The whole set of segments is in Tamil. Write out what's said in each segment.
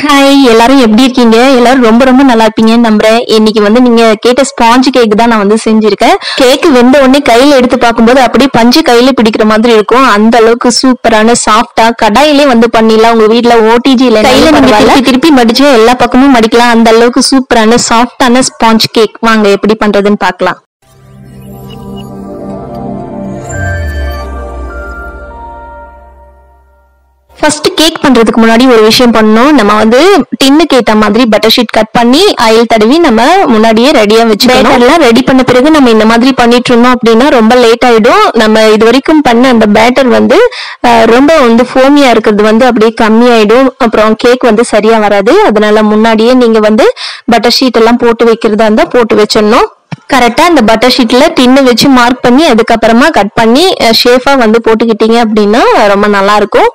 ஹாய் எல்லாரும் எப்படி இருக்கீங்க எல்லாரும் ரொம்ப ரொம்ப நல்லா இருப்பீங்கன்னு நம்புறேன் இன்னைக்கு வந்து நீங்க கேட்ட ஸ்பாஞ்ச் கேக் தான் நான் வந்து செஞ்சிருக்கேன் கேக் வெந்த உடனே கையில எடுத்து பார்க்கும்போது அப்படியே பஞ்சு கையில பிடிக்கிற மாதிரி இருக்கும் அந்த அளவுக்கு சூப்பரான சாஃப்டா கடாயிலே வந்து பண்ணிடலாம் உங்க வீட்ல ஓடிஜி இல்ல கையில நீங்க திருப்பி திருப்பி மடிச்சு எல்லா பக்கமும் மடிக்கலாம் அந்த அளவுக்கு சூப்பரான சாஃப்டான ஸ்பாஞ்ச் கேக் வாங்க எப்படி பண்றதுன்னு பார்க்கலாம் ஃபர்ஸ்ட் கேக் பண்றதுக்கு முன்னாடி ஒரு விஷயம் பண்ணணும் நம்ம வந்து டின்னுக்கு ஏத்த மாதிரி பட்டர் ஷீட் கட் பண்ணி ஆயில் தடவி நம்ம முன்னாடியே ரெடியா வச்சுக்கணும் எல்லாம் ரெடி பண்ண பிறகு நம்ம இந்த மாதிரி பண்ணிட்டு இருந்தோம் அப்படின்னா ரொம்ப லேட் ஆயிடும் நம்ம இது வரைக்கும் பண்ண அந்த பேட்டர் வந்து அஹ், ரொம்ப வந்து ஃபோமியா இருக்கிறது வந்து அப்படியே கம்மியாயிடும் அப்புறம் கேக் வந்து சரியா வராது அதனால முன்னாடியே நீங்க வந்து பட்டர் ஷீட் எல்லாம் போட்டு வைக்கிறதா இருந்தா போட்டு வச்சிடணும் கரெக்டா அந்த பட்டர் ஷீட்ல டின்னு வச்சு மார்க் பண்ணி அதுக்கப்புறமா கட் பண்ணி ஷேஃபா வந்து போட்டுக்கிட்டீங்க அப்படின்னா ரொம்ப நல்லா இருக்கும்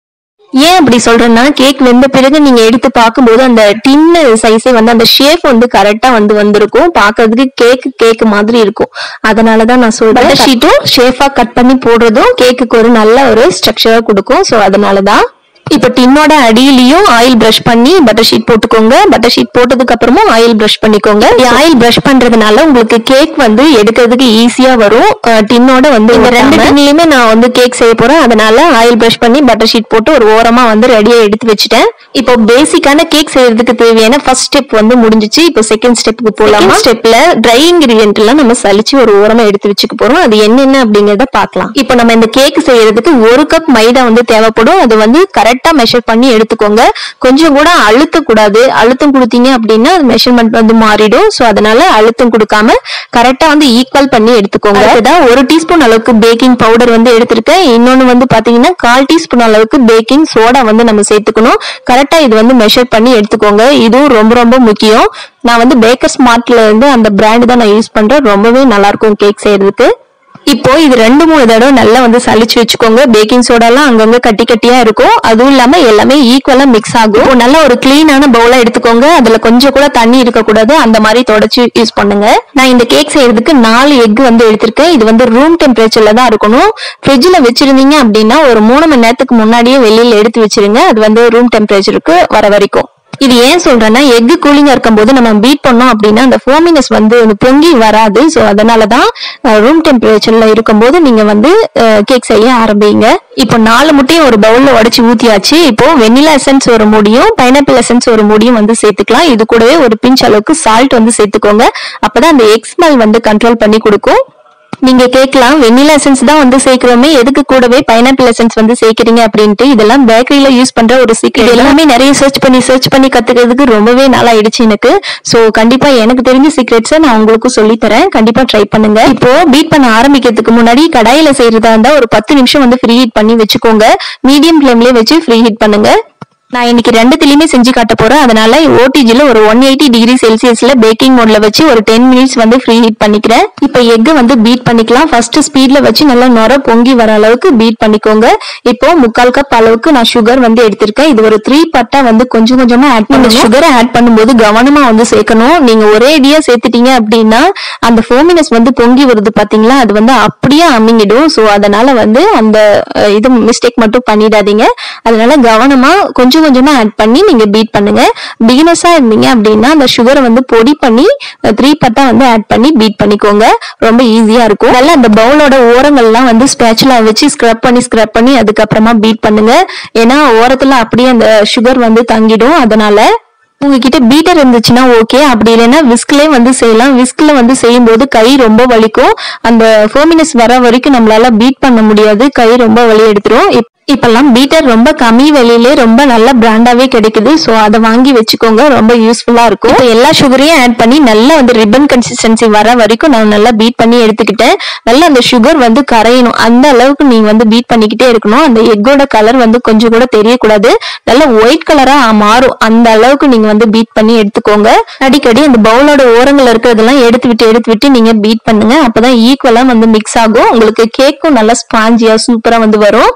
ஏன் அப்படி சொல்றேன்னா கேக் வெந்த பிறகு நீங்க எடுத்து பார்க்கும்போது அந்த டின்னு சைஸே வந்து அந்த ஷேப் வந்து கரெக்டா வந்து வந்திருக்கும் பார்க்கிறதுக்கு கேக் கேக் மாதிரி இருக்கும் அதனாலதான் நான் சொல்றேன் ஷீட்டும் ஷேஃபா கட் பண்ணி போடுறதும் கேக்குக்கு ஒரு நல்ல ஒரு ஸ்ட்ரக்சரா கொடுக்கும் ஸோ அதனாலதான் இப்ப டின்னோட அடியிலயும் ஆயில் பிரஷ் பண்ணி பட்டர் ஷீட் போட்டுக்கோங்க பட்டர் ஷீட் போட்டதுக்கு அப்புறமும் ஆயில் பிரஷ் பண்ணிக்கோங்க ஆயில் பிரஷ் பண்றதுனால உங்களுக்கு கேக் வந்து எடுக்கிறதுக்கு ஈஸியா வரும் அஹ் டின்னோட வந்து இந்த ரெண்டு டின்லயுமே நான் வந்து கேக் செய்ய போறேன் அதனால ஆயில் பிரஷ் பண்ணி பட்டர் ஷீட் போட்டு ஒரு ஓரமா வந்து ரெடியா எடுத்து வச்சுட்டேன் இப்போ பேசிக்கான கேக் செய்யறதுக்கு தேவையான ஃபர்ஸ்ட் ஸ்டெப் வந்து முடிஞ்சிச்சு இப்போ செகண்ட் ஸ்டெப்புக்கு போலாமா ஸ்டெப்ல ட்ரை இன்கிரியன்ட் எல்லாம் நம்ம சலிச்சு ஒரு ஓரமா எடுத்து வச்சுக்க போறோம் அது என்னென்ன அப்படிங்கறத பார்க்கலாம் இப்போ நம்ம இந்த கேக் செய்யறதுக்கு ஒரு கப் மைதா வந்து தேவைப்படும் அது வந்து கரெக்டா மெஷர் பண்ணி எடுத்துக்கோங்க கொஞ்சம் கூட அழுத்த கூடாது அழுத்தம் கொடுத்தீங்க அப்படின்னா அது மெஷர்மெண்ட் வந்து மாறிடும் சோ அதனால அழுத்தம் கொடுக்காம கரெக்டா வந்து ஈக்குவல் பண்ணி எடுத்துக்கோங்க அடுத்ததா ஒரு டீஸ்பூன் அளவுக்கு பேக்கிங் பவுடர் வந்து எடுத்திருக்கேன் இன்னொன்னு வந்து பாத்தீங்கன்னா கால் டீஸ்பூன் அளவுக்கு பேக்கிங் சோடா வந்து நம்ம சேர்த்துக்கணும் கரெக்டா இது வந்து மெஷர் பண்ணி எடுத்துக்கோங்க இதுவும் ரொம்ப ரொம்ப முக்கியம் நான் வந்து பேக்கர் ஸ்மார்ட்ல இருந்து அந்த பிராண்ட் தான் நான் யூஸ் பண்றேன் ரொம்பவே நல்லா இருக்கும் கேக் செய்யறதுக்கு இப்போ இது ரெண்டு மூணு தடவை நல்லா வந்து சலிச்சு வச்சுக்கோங்க பேக்கிங் சோடாலாம் அங்கங்க கட்டி கட்டியா இருக்கும் அதுவும் இல்லாம எல்லாமே ஈக்குவலா மிக்ஸ் ஆகும் இப்போ நல்ல ஒரு கிளீனான பவுலா எடுத்துக்கோங்க அதுல கொஞ்சம் கூட தண்ணி இருக்கக்கூடாது அந்த மாதிரி தொடச்சு யூஸ் பண்ணுங்க நான் இந்த கேக் செய்யறதுக்கு நாலு எக் வந்து எடுத்திருக்கேன் இது வந்து ரூம் டெம்பரேச்சர்ல தான் இருக்கணும் ஃப்ரிட்ஜ்ல வச்சிருந்தீங்க அப்படின்னா ஒரு மூணு மணி நேரத்துக்கு முன்னாடியே வெளியில எடுத்து வச்சிருங்க அது வந்து ரூம் டெம்பரேச்சருக்கு வர வரைக்கும் இது ஏன் சொல்றேன்னா எக் கூலிங்கா இருக்கும்போது நம்ம பீட் பண்ணோம் அப்படின்னா அந்த ஃபோமினஸ் வந்து வந்து பொங்கி வராது ஸோ அதனாலதான் ரூம் டெம்பரேச்சர்ல இருக்கும்போது நீங்க வந்து கேக் செய்ய ஆரம்பிங்க இப்போ நாலு முட்டையும் ஒரு பவுல்ல உடைச்சு ஊத்தியாச்சு இப்போ வெண்ணிலா எசன்ஸ் ஒரு மூடியும் பைனாப்பிள் எசன்ஸ் ஒரு மூடியும் வந்து சேர்த்துக்கலாம் இது கூடவே ஒரு பிஞ்ச் அளவுக்கு சால்ட் வந்து சேர்த்துக்கோங்க அப்பதான் அந்த எக் ஸ்மெல் வந்து கண்ட்ரோல் பண்ணி கொடுக்கும் நீங்க கேட்கலாம் வெண்ணிலா எசன்ஸ் தான் வந்து சேர்க்கிறோமே எதுக்கு கூடவே பைனாப்பிள் எசன்ஸ் வந்து சேர்க்கிறீங்க அப்படின்ட்டு இதெல்லாம் பேக்கரியில யூஸ் பண்ற ஒரு சீக்கிரம் எல்லாமே நிறைய சர்ச் பண்ணி சர்ச் பண்ணி கத்துக்கிறதுக்கு ரொம்பவே நாள் ஆயிடுச்சு எனக்கு சோ கண்டிப்பா எனக்கு தெரிஞ்ச சீக்ரெட்ஸை நான் உங்களுக்கு சொல்லி தரேன் கண்டிப்பா ட்ரை பண்ணுங்க இப்போ பீட் பண்ண ஆரம்பிக்கிறதுக்கு முன்னாடி கடாயில செய்யறதா இருந்தா ஒரு பத்து நிமிஷம் வந்து ஃப்ரீ ஹீட் பண்ணி வச்சுக்கோங்க மீடியம் ஃபிளேம்லயே வச்சு ஃப்ரீ ஹீட் பண்ணுங்க நான் இன்னைக்கு ரெண்டுத்துலயுமே செஞ்சு காட்ட போறேன் அதனால ஓடிஜில ஒரு ஒன் எயிட்டி டிகிரி செல்சியஸ்ல பேக்கிங் மோட்ல வச்சு ஒரு டென் மினிட்ஸ் வந்து ஃப்ரீ ஹீட் பண்ணிக்கிறேன் இப்போ எக் வந்து பீட் பண்ணிக்கலாம் ஃபர்ஸ்ட் ஸ்பீட்ல வச்சு நல்லா நுர பொங்கி வர அளவுக்கு பீட் பண்ணிக்கோங்க இப்போ முக்கால் கப் அளவுக்கு நான் சுகர் வந்து எடுத்திருக்கேன் இது ஒரு த்ரீ பட்டா வந்து கொஞ்சம் கொஞ்சமா ஆட் பண்ணி சுகரை ஆட் பண்ணும்போது கவனமா வந்து சேர்க்கணும் நீங்க ஒரே அடியா சேர்த்துட்டீங்க அப்படின்னா அந்த ஃபோமினஸ் வந்து பொங்கி வருது பாத்தீங்களா அது வந்து அப்படியே அமிங்கிடும் சோ அதனால வந்து அந்த அஹ், இது மிஸ்டேக் மட்டும் பண்ணிடாதீங்க அதனால கவனமா கொஞ்சம் கொஞ்சமா ஆட் பண்ணி நீங்க பீட் பண்ணுங்க பிகினஸா இருந்தீங்க அப்படின்னா அந்த சுகரை வந்து பொடி பண்ணி த்ரீ பட்டா வந்து ஆட் பண்ணி பீட் பண்ணிக்கோங்க ரொம்ப ஈஸியா இருக்கும் நல்லா அந்த பவுலோட ஓரங்கள்லாம் வந்து ஸ்பேச்சுலா வச்சு ஸ்க்ரப் பண்ணி ஸ்க்ரப் பண்ணி அதுக்கப்புறமா பீட் பண்ணுங்க ஏன்னா ஓரத்துல அப்படியே அந்த சுகர் வந்து தங்கிடும் அதனால உங்ககிட்ட பீட்டர் இருந்துச்சுன்னா ஓகே அப்படி இல்லைன்னா விஸ்க்லே வந்து செய்யலாம் விஸ்க்ல வந்து செய்யும்போது கை ரொம்ப வலிக்கும் அந்த ஃபோமினஸ் வர வரைக்கும் நம்மளால பீட் பண்ண முடியாது கை ரொம்ப வலி எடுத்துரும் இப்- இப்பெல்லாம் பீட்டர் ரொம்ப கம்மி விலையிலே ரொம்ப நல்ல பிராண்டாவே கிடைக்குது ஸோ அதை வாங்கி வச்சுக்கோங்க ரொம்ப யூஸ்ஃபுல்லா இருக்கும் இப்போ எல்லா சுகரையும் ஆட் பண்ணி நல்லா வந்து ரிப்பன் கன்சிஸ்டன்சி வர வரைக்கும் நான் நல்லா பீட் பண்ணி எடுத்துக்கிட்டேன் நல்லா அந்த சுகர் வந்து கரையணும் அந்த அளவுக்கு நீங்க வந்து பீட் பண்ணிக்கிட்டே இருக்கணும் அந்த எக்கோட கலர் வந்து கொஞ்சம் கூட தெரியக்கூடாது நல்ல ஒயிட் கலரா மாறும் அந்த அளவுக்கு நீங்க வந்து பீட் பண்ணி எடுத்துக்கோங்க அடிக்கடி அந்த பவுலோட ஓரங்கள்ல இருக்கிறதெல்லாம் எடுத்து விட்டு எடுத்து விட்டு நீங்க பீட் பண்ணுங்க அப்பதான் ஈக்குவலா வந்து மிக்ஸ் ஆகும் உங்களுக்கு கேக்கும் நல்லா ஸ்பாஞ்சியா சூப்பரா வந்து வரும்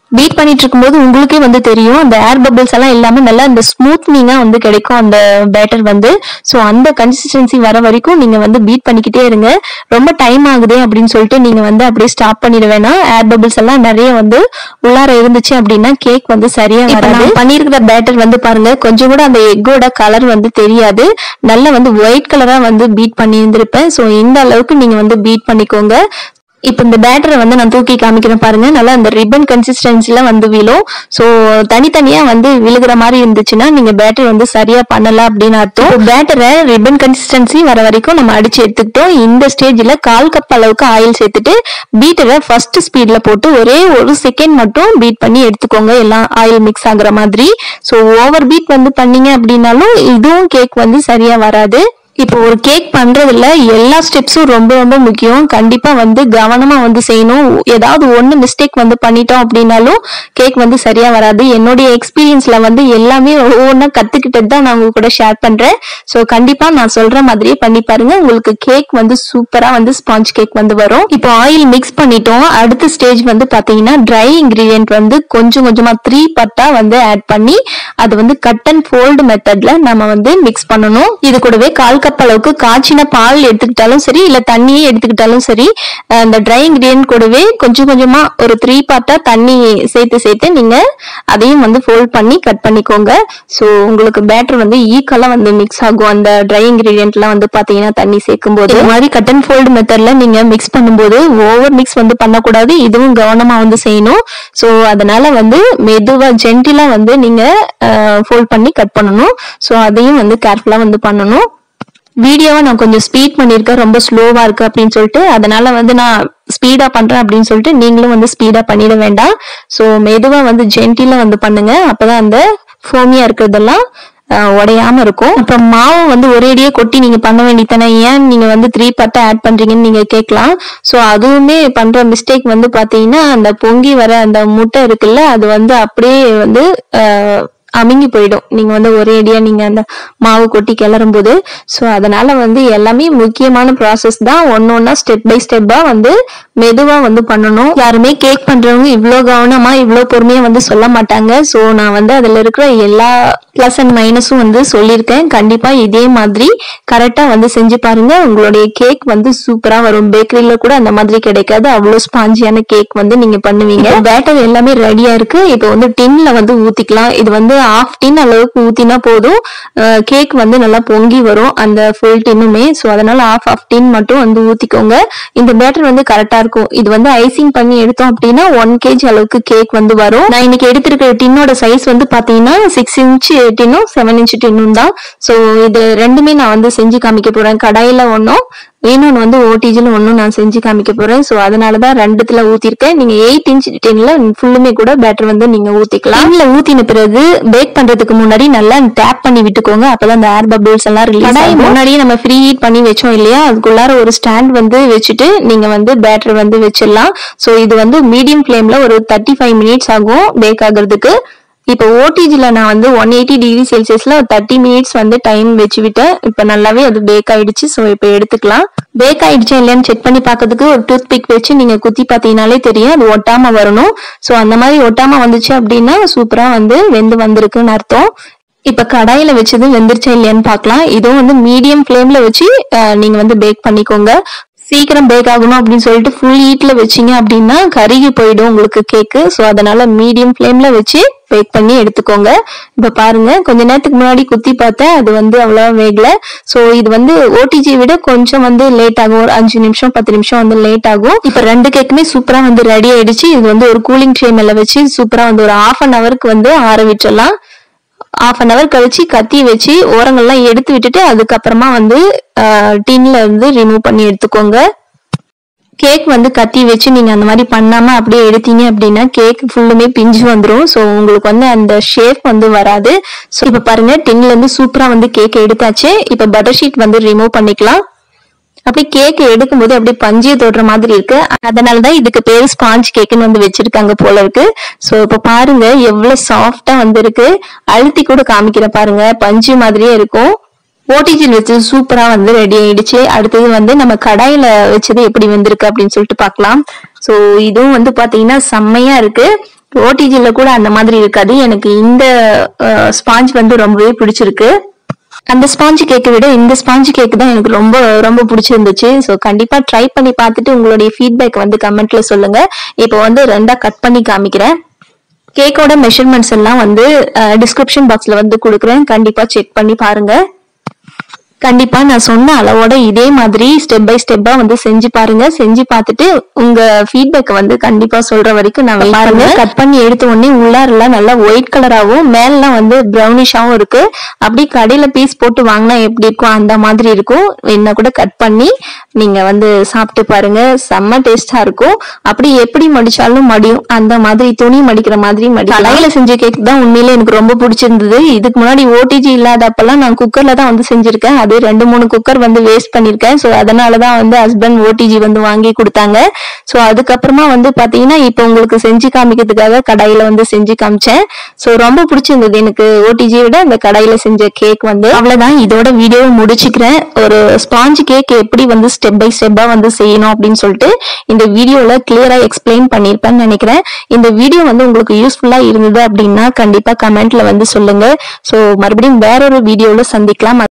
பீட் பண்ணிட்டு இருக்கும்போது உங்களுக்கே வந்து தெரியும் அந்த ஏர் பபிள்ஸ் எல்லாம் இல்லாம நல்லா அந்த ஸ்மூத்னிங்கா வந்து கிடைக்கும் அந்த பேட்டர் வந்து ஸோ அந்த கன்சிஸ்டன்சி வர வரைக்கும் நீங்க வந்து பீட் பண்ணிக்கிட்டே இருங்க ரொம்ப டைம் ஆகுதே அப்படின்னு சொல்லிட்டு நீங்க வந்து அப்படியே ஸ்டாப் பண்ணிட வேணாம் ஏர் பபிள்ஸ் எல்லாம் நிறைய வந்து உள்ளார இருந்துச்சு அப்படின்னா கேக் வந்து சரியா வராது பண்ணிருக்கிற பேட்டர் வந்து பாருங்க கொஞ்சம் கூட அந்த எக்கோட கலர் வந்து தெரியாது நல்லா வந்து ஒயிட் கலரா வந்து பீட் பண்ணி இருந்திருப்பேன் ஸோ இந்த அளவுக்கு நீங்க வந்து பீட் பண்ணிக்கோங்க இப்போ இந்த பேட்டரை வந்து நான் தூக்கி காமிக்கிறேன் பாருங்க நல்லா அந்த ரிப்பன் கன்சிஸ்டன்சில வந்து விழும் ஸோ தனித்தனியா வந்து விழுகிற மாதிரி இருந்துச்சுன்னா நீங்க பேட்டர் வந்து சரியா பண்ணல அப்படின்னு அர்த்தம் பேட்டரை ரிப்பன் கன்சிஸ்டன்சி வர வரைக்கும் நம்ம அடிச்சு எடுத்துக்கிட்டோம் இந்த ஸ்டேஜ்ல கால் கப் அளவுக்கு ஆயில் சேர்த்துட்டு பீட்டரை ஃபர்ஸ்ட் ஸ்பீட்ல போட்டு ஒரே ஒரு செகண்ட் மட்டும் பீட் பண்ணி எடுத்துக்கோங்க எல்லாம் ஆயில் மிக்ஸ் ஆகுற மாதிரி ஸோ ஓவர் பீட் வந்து பண்ணீங்க அப்படின்னாலும் இதுவும் கேக் வந்து சரியா வராது இப்போ ஒரு கேக் பண்றதுல எல்லா ஸ்டெப்ஸும் ரொம்ப ரொம்ப முக்கியம் கண்டிப்பா வந்து கவனமா வந்து செய்யணும் ஏதாவது ஒண்ணு மிஸ்டேக் வந்து பண்ணிட்டோம் அப்படின்னாலும் கேக் வந்து சரியா வராது என்னுடைய எக்ஸ்பீரியன்ஸ்ல வந்து எல்லாமே ஒவ்வொன்றா கத்துக்கிட்டது தான் நான் உங்க கூட ஷேர் பண்றேன் ஸோ கண்டிப்பா நான் சொல்ற மாதிரியே பண்ணி பாருங்க உங்களுக்கு கேக் வந்து சூப்பரா வந்து ஸ்பாஞ்ச் கேக் வந்து வரும் இப்போ ஆயில் மிக்ஸ் பண்ணிட்டோம் அடுத்த ஸ்டேஜ் வந்து பாத்தீங்கன்னா ட்ரை இன்கிரீடியன்ட் வந்து கொஞ்சம் கொஞ்சமா த்ரீ பட்டா வந்து ஆட் பண்ணி அது வந்து கட் அண்ட் ஃபோல்டு மெத்தட்ல நம்ம வந்து மிக்ஸ் பண்ணணும் இது கூடவே கால் கப் அளவுக்கு காய்ச்சின பால் எடுத்துக்கிட்டாலும் சரி இல்ல தண்ணியே எடுத்துக்கிட்டாலும் சரி அஹ் இந்த ட்ரை இன்கிரியன்ட் கூடவே கொஞ்சம் கொஞ்சமா ஒரு த்ரீ பார்ட்டா தண்ணி சேர்த்து சேர்த்து நீங்க அதையும் வந்து ஃபோல்ட் பண்ணி கட் பண்ணிக்கோங்க ஸோ உங்களுக்கு பேட்டர் வந்து ஈக்குவலா வந்து மிக்ஸ் ஆகும் அந்த ட்ரை இன்கிரீடியன்ட்லாம் வந்து பாத்தீங்கன்னா தண்ணி சேர்க்கும் போது இது மாதிரி கட் அண்ட் ஃபோல்டு மெத்தட்ல நீங்க மிக்ஸ் பண்ணும்போது ஓவர் மிக்ஸ் வந்து பண்ணக்கூடாது இதுவும் கவனமா வந்து செய்யணும் ஸோ அதனால வந்து மெதுவா ஜென்டிலா வந்து நீங்க ஃபோல்ட் பண்ணி கட் பண்ணணும் ஸோ அதையும் வந்து கேர்ஃபுல்லா வந்து பண்ணணும் வீடியோவை நான் கொஞ்சம் ஸ்பீட் பண்ணியிருக்கேன் ரொம்ப ஸ்லோவா இருக்கு அப்படின்னு சொல்லிட்டு அதனால வந்து நான் ஸ்பீடா பண்றேன் அப்படின்னு சொல்லிட்டு நீங்களும் வந்து ஸ்பீடா பண்ணிட வேண்டாம் ஸோ மெதுவா வந்து ஜென்டிலா வந்து பண்ணுங்க அப்பதான் அந்த ஃபோமியா இருக்கிறதெல்லாம் அஹ், உடையாம இருக்கும் அப்புறம் மாவு வந்து ஒரேடியே கொட்டி நீங்க பண்ண வேண்டியதானே ஏன் நீங்க வந்து த்ரீ பட்டா ஆட் பண்றீங்கன்னு நீங்க கேட்கலாம் ஸோ அதுவுமே பண்ற மிஸ்டேக் வந்து பாத்தீங்கன்னா அந்த பொங்கி வர அந்த முட்டை இருக்குல்ல அது வந்து அப்படியே வந்து அஹ், அமுங்கி போயிடும் நீங்க வந்து ஒரே அடியா நீங்க அந்த மாவு கொட்டி கிளறும் போது ஸோ அதனால வந்து எல்லாமே முக்கியமான ப்ராசஸ் தான் ஒன்னு ஒன்னா ஸ்டெப் பை ஸ்டெப்பா வந்து மெதுவா வந்து பண்ணணும் யாருமே கேக் பண்றவங்க இவ்வளோ கவனமா இவ்வளோ பொறுமையா வந்து சொல்ல மாட்டாங்க ஸோ நான் வந்து அதுல இருக்கிற எல்லா பிளஸ் அண்ட் மைனஸும் வந்து சொல்லியிருக்கேன் கண்டிப்பா இதே மாதிரி கரெக்டா வந்து செஞ்சு பாருங்க உங்களுடைய கேக் வந்து சூப்பரா வரும் பேக்கரியில கூட அந்த மாதிரி கிடைக்காது அவ்வளோ ஸ்பாஞ்சியான கேக் வந்து நீங்க பண்ணுவீங்க பேட்டர் எல்லாமே ரெடியா இருக்கு இப்போ வந்து டின்ல வந்து ஊத்திக்கலாம் இது வந்து ஆஃப் டின் அளவுக்கு ஊத்தினா போதும் கேக் வந்து நல்லா பொங்கி வரும் அந்த ஃபுல் டின்னுமே ஸோ அதனால ஆஃப் ஆஃப் டின் மட்டும் வந்து ஊத்திக்கோங்க இந்த பேட்டர் வந்து கரெக்டா இருக்கும் இது வந்து ஐசிங் பண்ணி எடுத்தோம் அப்படின்னா ஒன் கேஜி அளவுக்கு கேக் வந்து வரும் நான் இன்னைக்கு எடுத்திருக்கிற டின்னோட சைஸ் வந்து பாத்தீங்கன்னா சிக்ஸ் இன்ச் டின்னும் செவன் இன்ச் டின்னும் தான் ஸோ இது ரெண்டுமே நான் வந்து செஞ்சு காமிக்க போறேன் கடாயில ஒன்றும் இன்னொன்று வந்து ஓடிஜில ஒன்றும் நான் செஞ்சு காமிக்க போறேன் ஸோ அதனால தான் ரெண்டுத்துல ஊத்திருக்கேன் நீங்க எயிட் இன்ச் டென்ல ஃபுல்லுமே கூட பேட்டர் வந்து நீங்க ஊத்திக்கலாம் டென்ல ஊத்தின பிறகு பேக் பண்றதுக்கு முன்னாடி நல்லா டேப் பண்ணி விட்டுக்கோங்க அப்பதான் அந்த ஏர் பபிள்ஸ் எல்லாம் ரிலீஸ் கடாய் முன்னாடியே நம்ம ஃப்ரீ ஹீட் பண்ணி வச்சோம் இல்லையா அதுக்குள்ளார ஒரு ஸ்டாண்ட் வந்து வச்சுட்டு நீங்க வந்து பேட்டர் வந்து வச்சிடலாம் ஸோ இது வந்து மீடியம் ஃப்ளேம்ல ஒரு தேர்ட்டி ஃபைவ் மினிட்ஸ் ஆகும் பேக் ஆகுறதுக்கு இப்போ ஓடிஜில நான் வந்து ஒன் எயிட்டி டிகிரி செல்சியஸ்ல ஒரு தேர்ட்டி மினிட்ஸ் வந்து டைம் வச்சு விட்டேன் இப்போ நல்லாவே அது பேக் ஆயிடுச்சு ஸோ இப்போ எடுத்துக்கலாம் பேக் ஆயிடுச்சா இல்லையான்னு செக் பண்ணி பார்க்கறதுக்கு ஒரு டூத் பிக் வச்சு நீங்க குத்தி பார்த்தீங்கனாலே தெரியும் அது ஒட்டாம வரணும் ஸோ அந்த மாதிரி ஒட்டாம வந்துச்சு அப்படின்னா சூப்பரா வந்து வெந்து வந்திருக்குன்னு அர்த்தம் இப்ப கடாயில வச்சது வெந்துருச்சா இல்லையான்னு பார்க்கலாம் இதுவும் வந்து மீடியம் ஃப்ளேம்ல வச்சு அஹ், நீங்க வந்து பேக் பண்ணிக்கோங்க சீக்கிரம் பேக் ஆகணும் அப்படின்னு சொல்லிட்டு ஃபுல் ஹீட்ல வச்சீங்க அப்படின்னா கருகி போயிடும் உங்களுக்கு கேக்கு ஸோ அதனால மீடியம் ஃப்ளேம்ல வச்சு பேக் பண்ணி எடுத்துக்கோங்க இப்ப பாருங்க கொஞ்ச நேரத்துக்கு முன்னாடி குத்தி பார்த்தேன் அது வந்து அவ்வளவா வேகல ஸோ இது வந்து ஓடிஜி விட கொஞ்சம் வந்து லேட் ஆகும் ஒரு அஞ்சு நிமிஷம் பத்து நிமிஷம் வந்து லேட் ஆகும் இப்ப ரெண்டு கேக்குமே சூப்பரா வந்து ரெடி ஆயிடுச்சு இது வந்து ஒரு கூலிங் ட்ரேம்ல வச்சு சூப்பரா வந்து ஒரு ஹாஃப் அன் ஹவருக்கு வந்து ஆற விட்டுறலாம் ஹாஃப் அன் ஹவர் கழிச்சு கத்தி வச்சு ஓரங்கள்லாம் எடுத்து விட்டுட்டு அதுக்கப்புறமா வந்து டின்ல இருந்து ரிமூவ் பண்ணி எடுத்துக்கோங்க கேக் வந்து கத்தி வச்சு நீங்க அந்த மாதிரி பண்ணாம அப்படியே எடுத்தீங்க அப்படின்னா கேக் ஃபுல்லுமே பிஞ்சு வந்துரும் ஸோ உங்களுக்கு வந்து அந்த ஷேப் வந்து வராது ஸோ இப்போ பாருங்க டின்ல இருந்து சூப்பரா வந்து கேக் எடுத்தாச்சு இப்போ பட்டர் ஷீட் வந்து ரிமூவ் பண்ணிக்கலாம் அப்படியே கேக் எடுக்கும்போது அப்படியே பஞ்சிய தொடுற மாதிரி இருக்கு அதனாலதான் இதுக்கு பேரு ஸ்பாஞ்ச் கேக்குன்னு வந்து வச்சிருக்காங்க போல இருக்கு சோ இப்ப பாருங்க எவ்வளவு சாஃப்டா வந்து இருக்கு அழுத்தி கூட காமிக்கிற பாருங்க பஞ்சு மாதிரியே இருக்கும் ஓடிஜில் வச்சு சூப்பரா வந்து ரெடி ஆயிடுச்சு அடுத்தது வந்து நம்ம கடாயில வச்சது எப்படி வந்திருக்கு அப்படின்னு சொல்லிட்டு பார்க்கலாம் சோ இதுவும் வந்து பாத்தீங்கன்னா செம்மையா இருக்கு ஓடிஜில கூட அந்த மாதிரி இருக்காது எனக்கு இந்த ஸ்பாஞ்ச் வந்து ரொம்பவே பிடிச்சிருக்கு அந்த ஸ்பாஞ்ச் கேக்கை விட இந்த ஸ்பாஞ்ச் கேக் தான் எனக்கு ரொம்ப ரொம்ப பிடிச்சிருந்துச்சு ஸோ கண்டிப்பா ட்ரை பண்ணி பார்த்துட்டு உங்களுடைய ஃபீட்பேக் வந்து கமெண்ட்ல சொல்லுங்க இப்போ வந்து ரெண்டா கட் பண்ணி காமிக்கிறேன் கேக்கோட மெஷர்மெண்ட்ஸ் எல்லாம் வந்து டிஸ்கிரிப்ஷன் பாக்ஸ்ல வந்து கொடுக்குறேன் கண்டிப்பா செக் பண்ணி பாருங்க கண்டிப்பா நான் சொன்ன அளவோட இதே மாதிரி ஸ்டெப் பை ஸ்டெப்பா வந்து செஞ்சு பாருங்க செஞ்சு பார்த்துட்டு உங்க ஃபீட்பேக் வந்து கண்டிப்பா சொல்ற வரைக்கும் நான் wait பாருங்க கட் பண்ணி எடுத்த உடனே உள்ளாரெல்லாம் நல்லா ஒயிட் கலராகவும் மேலாம் வந்து ப்ரௌனிஷாவும் இருக்கு அப்படி கடையில பீஸ் போட்டு வாங்கினா எப்படி இருக்கும் அந்த மாதிரி இருக்கும் என்ன கூட கட் பண்ணி நீங்க வந்து சாப்பிட்டு பாருங்க செம்ம டேஸ்டா இருக்கும் அப்படி எப்படி மடிச்சாலும் மடியும் அந்த மாதிரி துணி மடிக்கிற மாதிரி மடி கடையில செஞ்ச கேக் தான் உண்மையிலே எனக்கு ரொம்ப பிடிச்சிருந்தது இதுக்கு முன்னாடி ஓடிஜி இல்லாதப்பெல்லாம் நான் குக்கர்ல தான் வந்து செஞ்சிருக்கேன் அது ரெண்டு மூணு குக்கர் வந்து வேஸ்ட் பண்ணிருக்கேன் ஸோ அதனாலதான் வந்து ஹஸ்பண்ட் ஓடிஜி வந்து வாங்கி கொடுத்தாங்க ஸோ அதுக்கப்புறமா வந்து பாத்தீங்கன்னா இப்போ உங்களுக்கு செஞ்சு காமிக்கிறதுக்காக கடையில வந்து செஞ்சு காமிச்சேன் ஸோ ரொம்ப பிடிச்சிருந்தது எனக்கு ஓடிஜி விட இந்த கடையில செஞ்ச கேக் வந்து அவ்வளவுதான் இதோட வீடியோவை முடிச்சுக்கிறேன் ஒரு ஸ்பாஞ்ச் கேக் எப்படி வந்து ஸ்டெப் பை ஸ்டெப்பா வந்து செய்யணும் அப்படின்னு சொல்லிட்டு இந்த வீடியோல கிளியரா எக்ஸ்பிளைன் பண்ணிருப்பேன்னு நினைக்கிறேன் இந்த வீடியோ வந்து உங்களுக்கு யூஸ்ஃபுல்லா இருந்தது அப்படின்னா கண்டிப்பா கமெண்ட்ல வந்து சொல்லுங்க ஸோ மறுபடியும் வேற ஒரு வீடியோல சந்திக்கலாம்